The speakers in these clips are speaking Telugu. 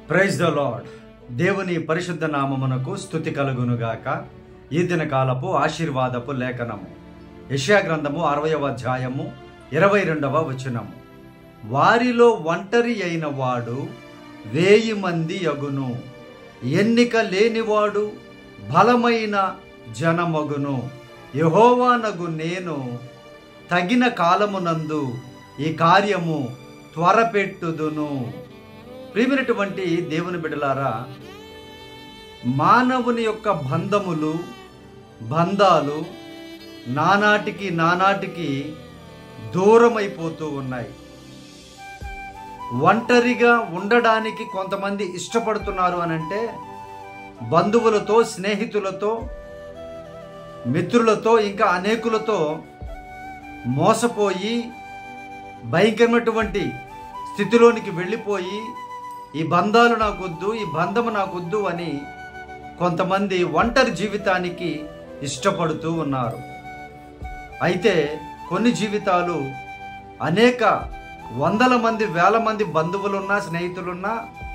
ప్రైజ్ ద లార్డ్ దేవుని పరిశుద్ధ నామమునకు స్థుతి కలుగునుగాక ఈ దిన కాలపు ఆశీర్వాదపు లేఖనము యెషయా గ్రంథము అరవయవ అధ్యాయము ఇరవై రెండవ వచనము వారిలో ఒంటరి అయిన వాడు వేయి మంది యగును ఎన్నిక లేనివాడు బలమైన జనమగును యహోవానగు నేను తగిన కాలమునందు ఈ కార్యము త్వరపెట్టుదును ప్రియమైనటువంటి దేవుని బిడ్డలారా మానవుని యొక్క బంధములు బంధాలు నానాటికి నానాటికి దూరమైపోతూ ఉన్నాయి ఒంటరిగా ఉండడానికి కొంతమంది ఇష్టపడుతున్నారు అని అంటే బంధువులతో స్నేహితులతో మిత్రులతో ఇంకా అనేకులతో మోసపోయి భయంకరమైనటువంటి స్థితిలోనికి వెళ్ళిపోయి ఈ బంధాలు నాకొద్దు ఈ బంధము నాకొద్దు అని కొంతమంది ఒంటరి జీవితానికి ఇష్టపడుతూ ఉన్నారు అయితే కొన్ని జీవితాలు అనేక వందల మంది వేల మంది బంధువులున్నా స్నేహితులున్నా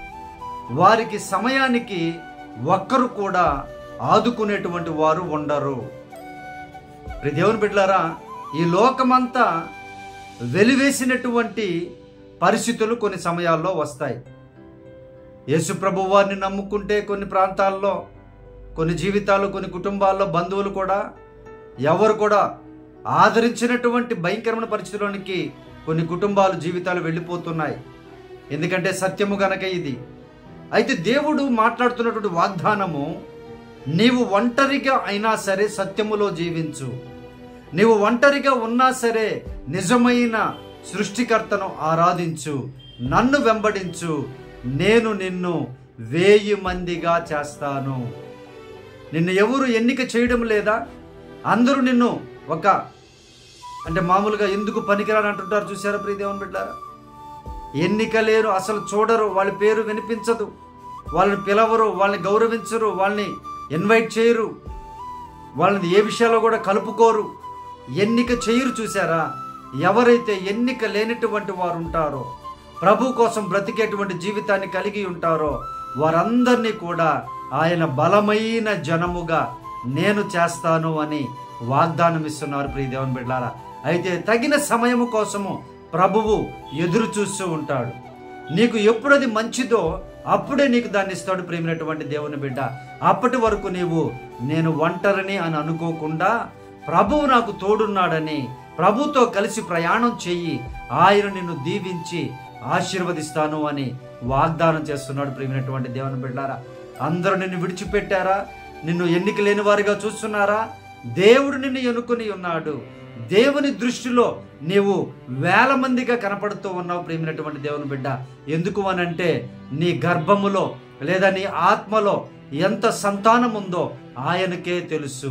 వారికి సమయానికి ఒక్కరు కూడా ఆదుకునేటువంటి వారు ఉండరు ప్రియ దేవుని బిడ్డలారా ఈ లోకమంతా వెలివేసినటువంటి పరిస్థితులు కొన్ని సమయాల్లో వస్తాయి యేసుప్రభు వారిని నమ్ముకుంటే కొన్ని ప్రాంతాల్లో కొన్ని జీవితాలు కొన్ని కుటుంబాల్లో బంధువులు కూడా ఎవరు కూడా ఆదరించినటువంటి భయంకరమైన పరిస్థితుల్లోనికి కొన్ని కుటుంబాలు జీవితాలు వెళ్ళిపోతున్నాయి ఎందుకంటే సత్యము గనక ఇది అయితే దేవుడు మాట్లాడుతున్నటువంటి వాగ్దానము నీవు ఒంటరిగా అయినా సరే సత్యములో జీవించు నీవు ఒంటరిగా ఉన్నా సరే నిజమైన సృష్టికర్తను ఆరాధించు నన్ను వెంబడించు నేను నిన్ను వేయి మందిగా చేస్తాను నిన్ను ఎవరు ఎన్నిక చేయడం లేదా అందరూ నిన్ను ఒక అంటే మామూలుగా ఎందుకు పనికిరాని అంటుంటారు చూసారా ప్రియదేవన్ బిడ్డారా ఎన్నిక లేరు అసలు చూడరు వాళ్ళ పేరు వినిపించదు వాళ్ళని పిలవరు వాళ్ళని గౌరవించరు వాళ్ళని ఇన్వైట్ చేయరు వాళ్ళని ఏ విషయాల్లో కూడా కలుపుకోరు ఎన్నిక చేయరు చూసారా ఎవరైతే ఎన్నిక లేనటువంటి వారు ఉంటారో ప్రభు కోసం బ్రతికేటువంటి జీవితాన్ని కలిగి ఉంటారో వారందరినీ కూడా ఆయన బలమైన జనముగా నేను చేస్తాను అని వాగ్దానం ఇస్తున్నారు ప్రియ దేవుని బిడ్డారా అయితే తగిన సమయము కోసము ప్రభువు ఎదురు చూస్తూ ఉంటాడు నీకు ఎప్పుడు అది మంచిదో అప్పుడే నీకు దాన్ని ఇస్తాడు ప్రేమైనటువంటి దేవుని బిడ్డ అప్పటి వరకు నీవు నేను ఒంటరిని అని అనుకోకుండా ప్రభువు నాకు తోడున్నాడని ప్రభుతో కలిసి ప్రయాణం చెయ్యి ఆయన నిన్ను దీవించి ఆశీర్వదిస్తాను అని వాగ్దానం చేస్తున్నాడు ప్రియమైనటువంటి దేవుని బిడ్డారా అందరూ నిన్ను విడిచిపెట్టారా నిన్ను ఎన్నిక లేని వారిగా చూస్తున్నారా దేవుడు నిన్ను ఎన్నుకొని ఉన్నాడు దేవుని దృష్టిలో నీవు వేల మందిగా కనపడుతూ ఉన్నావు ప్రేమైనటువంటి దేవుని బిడ్డ ఎందుకు అనంటే నీ గర్భములో లేదా నీ ఆత్మలో ఎంత సంతానం ఉందో ఆయనకే తెలుసు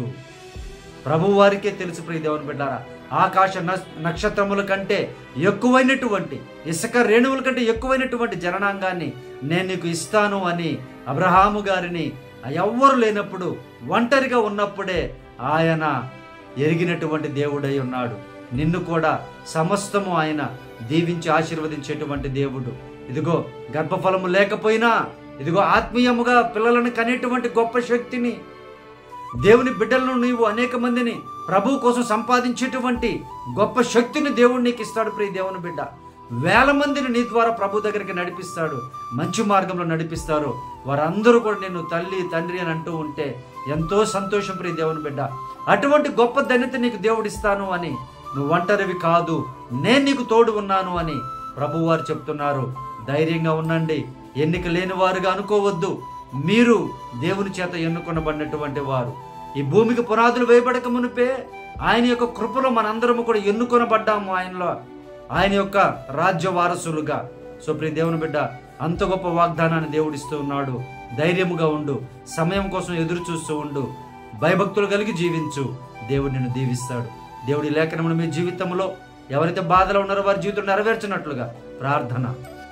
ప్రభు వారికే తెలుసు ప్రియ దేవుని బిడ్డారా ఆకాశ న- నక్షత్రముల కంటే ఎక్కువైనటువంటి ఇసుక రేణువుల కంటే ఎక్కువైనటువంటి జననాంగాన్ని నేను నీకు ఇస్తాను అని అబ్రహాము గారిని ఎవ్వరు లేనప్పుడు ఒంటరిగా ఉన్నప్పుడే ఆయన ఎరిగినటువంటి దేవుడై ఉన్నాడు నిన్ను కూడా సమస్తము ఆయన దీవించి ఆశీర్వదించేటువంటి దేవుడు ఇదిగో గర్భఫలము లేకపోయినా ఇదిగో ఆత్మీయముగా పిల్లలను కనేటువంటి గొప్ప శక్తిని దేవుని బిడ్డలను నీవు అనేక మందిని ప్రభు కోసం సంపాదించేటువంటి గొప్ప శక్తిని దేవుడు నీకు ఇస్తాడు ప్రియ దేవుని బిడ్డ వేల మందిని నీ ద్వారా ప్రభు దగ్గరికి నడిపిస్తాడు మంచి మార్గంలో నడిపిస్తారు వారందరూ కూడా నేను తల్లి తండ్రి అని అంటూ ఉంటే ఎంతో సంతోషం ప్రియ దేవుని బిడ్డ అటువంటి గొప్ప ధన్యత నీకు దేవుడిస్తాను అని నువ్వు ఒంటరివి కాదు నేను నీకు తోడు ఉన్నాను అని ప్రభు వారు చెప్తున్నారు ధైర్యంగా ఉండండి ఎన్నిక లేని వారుగా అనుకోవద్దు మీరు దేవుని చేత ఎన్నుకొనబడినటువంటి వారు ఈ భూమికి పునాదులు వేయబడక మునిపే ఆయన యొక్క కృపలో మనందరము కూడా ఎన్నుకొనబడ్డాము ఆయనలో ఆయన యొక్క రాజ్య వారసులుగా సో ప్రియ దేవుని బిడ్డ అంత గొప్ప వాగ్దానాన్ని దేవుడిస్తూ ఉన్నాడు ధైర్యముగా ఉండు సమయం కోసం ఎదురు చూస్తూ ఉండు భయభక్తులు కలిగి జీవించు దేవుడు నిన్ను దీవిస్తాడు దేవుడి లేఖనమును మీ జీవితంలో ఎవరైతే బాధలో ఉన్నారో వారి జీవితం నెరవేర్చినట్లుగా ప్రార్థన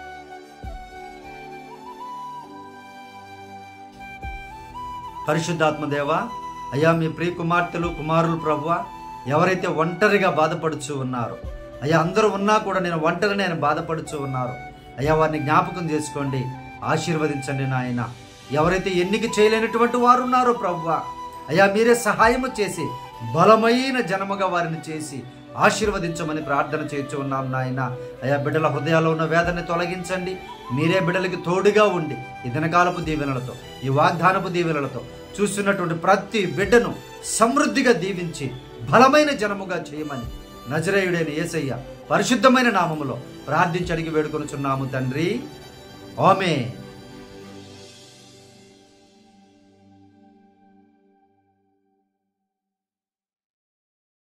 పరిశుద్ధాత్మదేవ అయ్యా మీ ప్రియ కుమార్తెలు కుమారులు ప్రభువ ఎవరైతే ఒంటరిగా బాధపడుచు ఉన్నారో అయ్యా అందరూ ఉన్నా కూడా నేను ఒంటరి నేను బాధపడుచు ఉన్నారు అయ్యా వారిని జ్ఞాపకం చేసుకోండి ఆశీర్వదించండి నాయన ఎవరైతే ఎన్నిక చేయలేనటువంటి వారు ఉన్నారో ప్రవ్వా అయ్యా మీరే సహాయము చేసి బలమైన జనముగా వారిని చేసి ఆశీర్వదించమని ప్రార్థన చేయించు ఉన్నాం నాయన అయా బిడ్డల హృదయాల్లో ఉన్న వేదనని తొలగించండి మీరే బిడ్డలకి తోడుగా ఉండి ఈ దినకాలపు దీవెనలతో ఈ వాగ్దానపు దీవెనలతో చూస్తున్నటువంటి ప్రతి బిడ్డను సమృద్ధిగా దీవించి బలమైన జనముగా చేయమని నజరేయుడైన యేసయ్య పరిశుద్ధమైన నామములో ప్రార్థించి అడిగి వేడుకొనుచున్నాము తండ్రి ఆమె